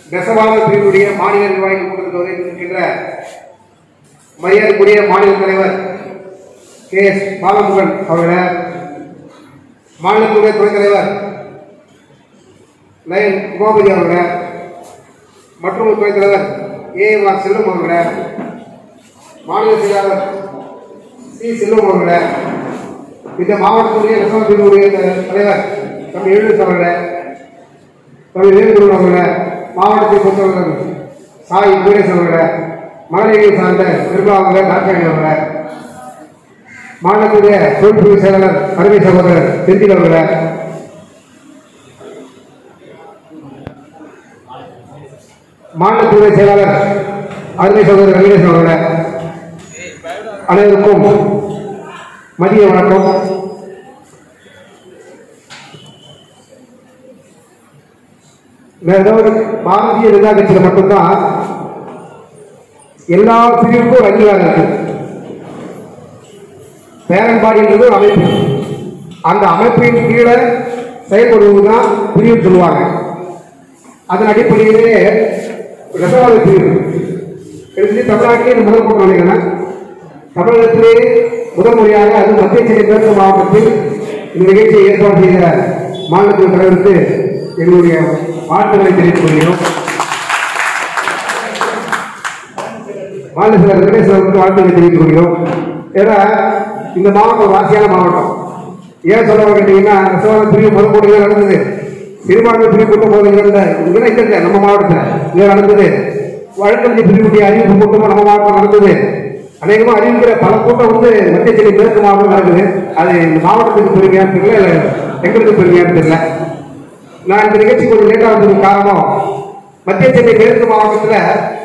நெசவாளர் பிரிவுடைய மாநில நிர்வாகி கூட்டத்தில் இருக்கின்ற மரியாதைக்குரிய மாநில தலைவர் கே எஸ் பாலமுருகன் அவர்களை மாநிலத்துடைய துணைத் தலைவர் லயன் உமாபதி அவர்களை மற்றும் துணைத் தலைவர் ஏ எம் ஆர் செல்வம் அவர்களை மாநில செயலாளர் சி செல்வம் அவர்களை இந்த மாவட்டத்துடைய நெசவாளர்களுடைய தலைவர் தம்பி எழுநூறு அவர்களை தம்பி வேலுக்குரு அவர்களை மாவட்டத்தை பொறுத்தவர்கள் சாய் வீரேஷ் அவர்களை மகளிரை சார்ந்த நிர்மலா அவர்களை நாட்காணி அவர்களை மாநிலத்துடைய தொழில்துறை செயலாளர் அருமை சகோதரர் செந்தில் அவர்களை மாநிலத்துறை செயலாளர் அருமை சகோதரர் வெங்கடேசன் அவர்களை அனைவருக்கும் மதிய வணக்கம் வேற ஏதாவது பாரதிய ஜனதா கட்சியில் மட்டும்தான் எல்லா பிரிவுக்கும் ஒரு அங்கீகாரம் இருக்கு பேரன்பாடின்றது ஒரு அமைப்பு அந்த அமைப்பின் கீழே செயல்படுவதுதான் பிரிவு சொல்லுவாங்க அதன் அடிப்படையிலே ரசவாத பிரிவு எடுத்து தமிழ்நாட்டிலே இது முதல் போட்டு நினைக்கிறேன் தமிழகத்திலே முதல் முறையாக அது மத்திய சென்னை மேற்கு மாவட்டத்தில் இந்த நிகழ்ச்சியை ஏற்பாடு செய்த மாநிலத்தின் தலைவருக்கு எங்களுடைய வாழ்த்துக்களை தெரிவித்துக் கொள்கிறோம் மாநில செயலர் வெங்கடேஸ்வரர் அவர்களுக்கு வாழ்த்துக்களை தெரிவித்துக் கொள்கிறோம் ஏன்னா இந்த மாவட்டம் ஒரு வாசியான மாவட்டம் ஏன் சொல்ல கேட்டீங்கன்னா நெசவாள பிரிவு முதல் போட்டியில் நடந்தது சிறுபான்மை பிரிவு கூட்டம் போது இருந்த இங்கே இங்க இல்லை நம்ம மாவட்டத்தில் இங்கே நடந்தது வழக்கறிஞர் பிரிவுடைய அறிவிப்பு கூட்டமும் நம்ம மாவட்டம் நடந்தது அநேகமா அறிவிக்கிற பல கூட்டம் வந்து மத்திய சென்னை மேற்கு மாவட்டம் நடக்குது அது இந்த மாவட்டத்துக்கு பெருமையான்னு தெரியல இல்லை எங்களுக்கு பெருமையான்னு தெரியல நான் இந்த நிகழ்ச்சி கொஞ்சம் லேட்டாக வந்ததுக்கு காரணம் மத்திய சென்னை மேற்கு மாவட்டத்தில்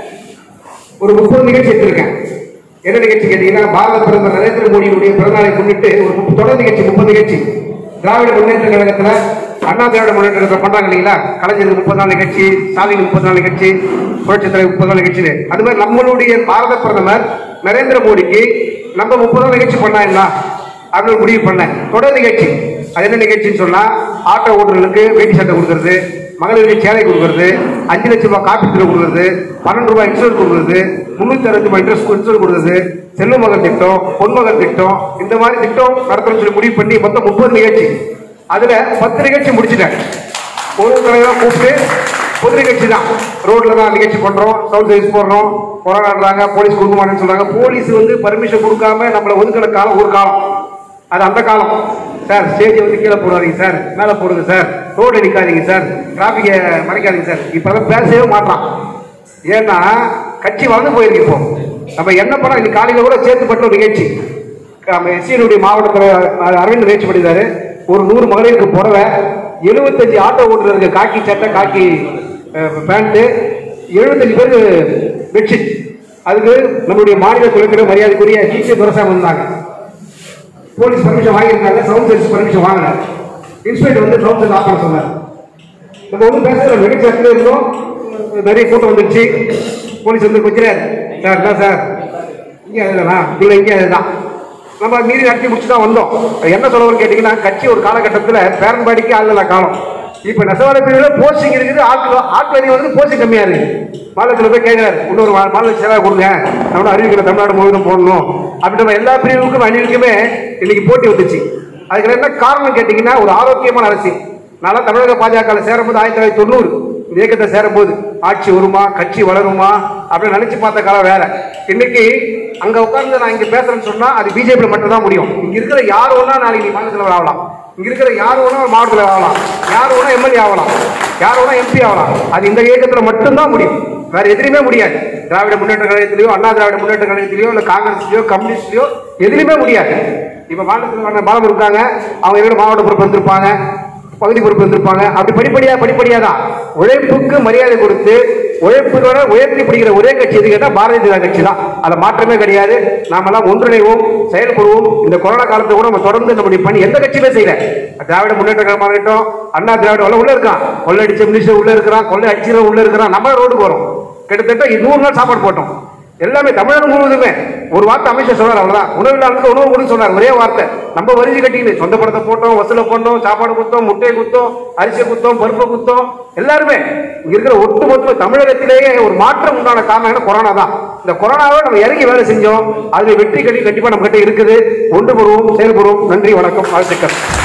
ஒரு முப்பது நிகழ்ச்சி எடுத்திருக்கேன் என்ன நிகழ்ச்சி கேட்டீங்கன்னா பாரத பிரதமர் நரேந்திர மோடியினுடைய பிறந்தநாளை முன்னிட்டு ஒரு முப்பது தொடர் நிகழ்ச்சி முப்பது நிகழ்ச்சி திராவிட முன்னேற்ற கழகத்துல அண்ணா திராவிட முன்னேற்ற கழகத்தில் பண்றாங்க இல்லைங்களா கலைஞர் முப்பது நாள் நிகழ்ச்சி ஸ்டாலின் முப்பது நாள் நிகழ்ச்சி புரட்சி தலைவர் முப்பது நாள் நிகழ்ச்சி அது மாதிரி நம்மளுடைய பாரத பிரதமர் நரேந்திர மோடிக்கு நம்ம முப்பது நாள் நிகழ்ச்சி பண்ணா என்ன அப்படின்னு முடிவு பண்ணேன் தொடர் நிகழ்ச்சி அது என்ன நிகழ்ச்சின்னு சொன்னா ஆட்டோ ஓட்டுநர்களுக்கு வேட்டி சட்டை கொடுக்கறது மகளிருக்கு சேலை கொடுக்கறது அஞ்சு லட்சம் ரூபாய் காப்பீட்டு கொடுக்கறது பன்னெண்டு ரூபாய் இன்சூரன்ஸ் கொடுக்கறது முன்னூத்தி அறுபத்தி ரூபாய் இன்ட்ரெஸ்ட் இன்சூரன்ஸ் கொடுக்கறது செல்வ மகன் திட்டம் பொன்மகன் திட்டம் இந்த மாதிரி திட்டம் நடத்தணும்னு சொல்லி முடிவு பண்ணி மொத்தம் முப்பது நிகழ்ச்சி அதுல பத்து நிகழ்ச்சி முடிச்சிட்டேன் ஒரு தலைவராக கூப்பிட்டு பொது நிகழ்ச்சி தான் ரோட்ல தான் நிகழ்ச்சி பண்றோம் சவுண்ட் சர்வீஸ் போடுறோம் போராடுறாங்க போலீஸ் கொடுக்க மாட்டேன்னு சொல்றாங்க போலீஸ் வந்து பர்மிஷன் கொடுக்காம நம்மளை ஒதுக்கிற காலம் ஒரு காலம் அது அந்த காலம் சார் ஸ்டேஜ் வந்து கீழே போடாதீங்க சார் மேலே போடுங்க சார் ரோடு நிற்காதீங்க சார் டிராஃபிக்கை மறைக்காதீங்க சார் இப்போதான் பேசவே மாட்டான் ஏன்னா கட்சி வளர்ந்து போயிருக்கு இப்போ நம்ம என்ன பண்ணோம் இன்னைக்கு காலையில் கூட சேர்த்து பட்ட ஒரு நிகழ்ச்சி நம்ம எஸ்சியினுடைய மாவட்டத்தில் அரவிந்த் நிகழ்ச்சி பண்ணியிருந்தாரு ஒரு நூறு மகளிருக்கு புடவை எழுபத்தஞ்சு ஆட்டோ ஓட்டுநருக்கு காக்கி சட்டை காக்கி பேண்ட்டு எழுபத்தஞ்சு பேருக்கு பெட்ஷீட் அதுக்கு நம்மளுடைய மாநில குழுக்கிற மரியாதைக்குரிய ஜிசி துரசாமி வந்தாங்க போலீஸ் பர்மிஷன் வாங்கியிருக்காங்க சவுண்ட் சர்வீஸ் பர்மிஷன் வாங்கல இன்ஸ்பெக்டர் வந்து சவுண்ட் சர்வீஸ் ஆஃப் பண்ண சொன்னார் நம்ம ஒன்றும் பேசல நிகழ்ச்சி இடத்துல இருந்தோம் நிறைய கூட்டம் வந்துருச்சு போலீஸ் வந்து கொஞ்சம் சார் என்ன சார் இங்கே அதுதானா இல்லை இங்கே அதுதான் நம்ம மீறி நடத்தி முடிச்சு தான் வந்தோம் என்ன சொல்லுவோம்னு கேட்டிங்கன்னா கட்சி ஒரு காலகட்டத்தில் பேரன்பாடிக்கு ஆளுநர் காலம் இப்போ நெசவாள பிரிவில் போஸ்டிங் இருக்குது ஆட்கள் ஆட்கள் அதிகம் வந்து போஸ்டிங் கம்மியாக இருக்குது மாநிலத்தில் போய் கேட்குறாரு இன்னொரு மா- மாநில சேவை கொடுங்க நம்ம அறிவிக்கிற தமிழ்நாடு முழுவதும் போடணும் அப்படி நம்ம எல்லா பிரிவுக்கும் அணிவுக்குமே இன்னைக்கு போட்டி வந்துச்சு அதுக்கு என்ன காரணம் கேட்டிங்கன்னா ஒரு ஆரோக்கியமான அரசியல் நான் தமிழக பாஜக சேரும்போது ஆயிரத்தி தொள்ளாயிரத்தி தொண்ணூறு இந்த இயக்கத்தை சேரும்போது ஆட்சி வருமா கட்சி வளருமா அப்படின்னு நினைச்சு பார்த்த காலம் வேற இன்னைக்கு அங்க உட்கார்ந்து நான் இங்க பேசுறேன்னு சொன்னா அது பிஜேபியில் மட்டும் தான் முடியும் இங்க இருக்கிற யார் வேணா நாளைக்கு நீ மாநில தலைவர் ஆகலாம் இங்க இருக்கிற யார் வேணா ஒரு மாவட்ட தலைவர் ஆகலாம் யார் வேணா எம்எல்ஏ ஆகலாம் யார் வேணா எம்பி ஆகலாம் அது இந்த இயக்கத்துல மட்டும்தான் முடியும் வேற எதுலையுமே முடியாது திராவிட முன்னேற்ற கழகத்திலயோ அண்ணா திராவிட முன்னேற்ற கழகத்திலயோ இல்ல காங்கிரஸ்லயோ கம்யூனிஸ்ட்லயோ எதுலையுமே முடியாது இப்ப மாநிலத்தில் பாலம் இருக்காங்க அவங்க எங்க மாவட்ட பொறுப்பு வந்திருப்பாங்க பகுதி பொறுப்பு வந்திருப்பாங்க அப்படி படிப்படியா படிப்படியா தான் உழைப்புக்கு மரியாதை கொடுத்து உழைப்புகளோட உயர்த்தி பிடிக்கிற ஒரே கட்சி எது கேட்டா பாரதிய ஜனதா கட்சி தான் அதை மாற்றமே கிடையாது நாமெல்லாம் ஒன்றிணைவோம் செயல்படுவோம் இந்த கொரோனா காலத்தை கூட நம்ம தொடர்ந்து நம்முடைய பணி எந்த கட்சியுமே செய்யல திராவிட முன்னேற்ற கழகமாக இருக்கட்டும் அண்ணா திராவிட எல்லாம் உள்ள இருக்கான் கொள்ளை அடிச்ச மினிஸ்டர் உள்ள இருக்கிறான் கொள்ளை அடிச்சு உள்ள இருக்கிறான் நம்ம ரோடுக்கு வரோம் கிட்டத்தட்ட நூறு நாள் சாப்பாடு போட்டோம் எல்லாமே தமிழகம் முழுவதுமே ஒரு வார்த்தை அமைச்சர் சொன்னார் அவ்வளவுதான் உணவில்லாத உணவு கொடுன்னு சொன்னார் ஒரே வார்த்தை நம்ம வரிஞ்சு கட்டிக்கிட்டு சொந்த படத்தை போட்டோம் வசூல பண்ணோம் சாப்பாடு குத்தோம் முட்டையை குத்தோம் அரிசியை குத்தோம் பருப்பை குத்தோம் எல்லாருமே இங்க இருக்கிற ஒட்டுமொத்த தமிழகத்திலேயே ஒரு மாற்றம் உண்டான காரணம் என்ன கொரோனா தான் இந்த கொரோனாவை நம்ம இறங்கி வேலை செஞ்சோம் அதுல வெற்றி கட்டி கண்டிப்பா நம்ம கிட்ட இருக்குது ஒன்று பெறுவோம் செயல்படுவோம் நன்றி வணக்கம் வாழ்த்துக்கள்